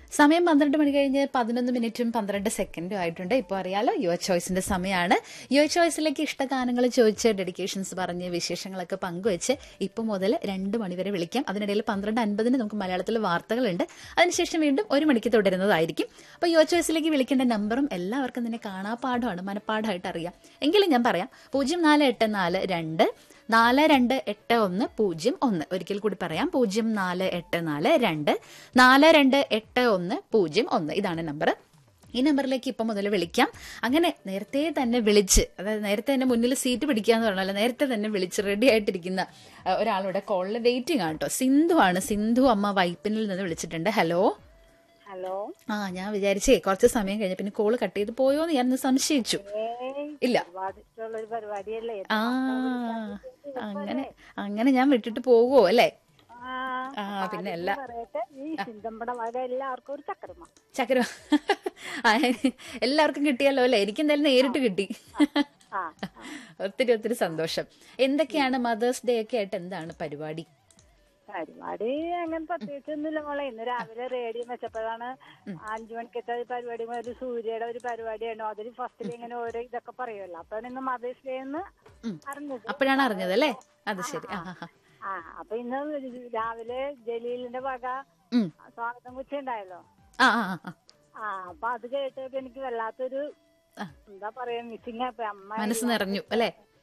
സമയം പന്ത്രണ്ട് മണി കഴിഞ്ഞ് പതിനൊന്ന് മിനിറ്റും പന്ത്രണ്ട് സെക്കൻഡും ആയിട്ടുണ്ട് ഇപ്പോൾ അറിയാലോ യുവർ ചോയ്സിന്റെ സമയമാണ് യുവർ ചോയ്സിലേക്ക് ഇഷ്ടഗാനങ്ങൾ ചോദിച്ച് ഡെഡിക്കേഷൻസ് പറഞ്ഞ് വിശേഷങ്ങളൊക്കെ പങ്കുവെച്ച് ഇപ്പം മുതൽ രണ്ട് മണിവരെ വിളിക്കാം അതിനിടയിൽ പന്ത്രണ്ട് അൻപതിന് നമുക്ക് മലയാളത്തിൽ വാർത്തകളുണ്ട് അതിനുശേഷം വീണ്ടും ഒരു മണിക്ക് തുടരുന്നതായിരിക്കും അപ്പോൾ യുവർ ചോയ്സിലേക്ക് വിളിക്കേണ്ട നമ്പറും എല്ലാവർക്കും തന്നെ കാണാപ്പാഠമാണ് മനപ്പാഠമായിട്ട് അറിയാം എങ്കിലും ഞാൻ പറയാം പൂജ്യം നാല് എട്ട് നാല് രണ്ട് നാല് രണ്ട് എട്ട് ഒന്ന് പൂജ്യം ഒന്ന് ഒരിക്കൽ കൂടി പറയാം പൂജ്യം നാല് എട്ട് നാല് രണ്ട് നാല് രണ്ട് എട്ട് ഒന്ന് പൂജ്യം ഒന്ന് ഇതാണ് നമ്പർ ഈ നമ്പറിലേക്ക് ഇപ്പം മുതൽ വിളിക്കാം അങ്ങനെ നേരത്തെ തന്നെ വിളിച്ച് അതായത് നേരത്തെ തന്നെ മുന്നിൽ സീറ്റ് പിടിക്കാന്ന് പറഞ്ഞാൽ നേരത്തെ തന്നെ വിളിച്ച് റെഡി ആയിട്ടിരിക്കുന്ന ആ, ഒരാളുടെ കോളിൽ വെയിറ്റിംഗ് ആണ് കേട്ടോ സിന്ധു ആണ് സിന്ധു അമ്മ വൈപ്പിനിൽ നിന്ന് വിളിച്ചിട്ടുണ്ട് ഹലോ ഹലോ ആ ഞാൻ വിചാരിച്ചേ കുറച്ച് സമയം കഴിഞ്ഞ പിന്നെ കോള് കട്ട് ചെയ്ത് പോയോന്ന് ഞാനൊന്ന് സംശയിച്ചു ഏയ് ഇല്ല ഒരുപാട് ഇഷ്ടമുള്ള ഒരു പരിപാടിയല്ലേ ആ അങ്ങനെ അങ്ങനെ ഞാൻ വിട്ടിട്ട് പോകുമോ അല്ലേ ആ, ആ പിന്നെ എല്ലാ പറയട്ടെ ഈ ചിന്തമ്പട വക എല്ലാവർക്കും ഒരു ചക്രമ ചക്കര ആ, എല്ലാവർക്കും കിട്ടിയല്ലോ അല്ലേ എനിക്ക് എന്തായാലും നേരിട്ട് കിട്ടി ആ ഒത്തിരി ഒത്തിരി സന്തോഷം എന്തൊക്കെയാണ് മദേഴ്സ് ഡേ ഒക്കെ ആയിട്ട് എന്താണ് പരിപാടി പരിപാടി അങ്ങനെ പ്രത്യേകിച്ചൊന്നുമില്ല മോളെ ഇന്ന് രാവിലെ റേഡിയോ വെച്ചപ്പോഴാണ് അഞ്ചു മണിക്കത്തെ ഒരു പരിപാടി ഒരു സൂര്യയുടെ ഒരു പരിപാടിയാണ് അതിൽ ഫസ്റ്റിൽ ഇങ്ങനെ ഓരോ ഇതൊക്കെ പറയുമല്ലോ അപ്പൊ ഇന്ന് മദേഴ്സ് ഡേ എന്ന് അറിഞ്ഞത് അപ്പോഴാണ് അറിഞ്ഞത് അല്ലേ അത് ശരി ആ ആ, ആ. ആ അപ്പൊ ഇന്ന് രാവിലെ ജലീലിന്റെ വക ഉം. സ്വാഗതം കുച്ചുണ്ടായല്ലോ ആ ആ ആ, ആ ആ അപ്പൊ അത് കേട്ടപ്പോ എനിക്ക് വല്ലാത്തൊരു ആ. എന്താ പറയാ മിസ്സിങ് ആയി പോയി. അമ്മ മനസ്സ് നിറഞ്ഞു അല്ലേ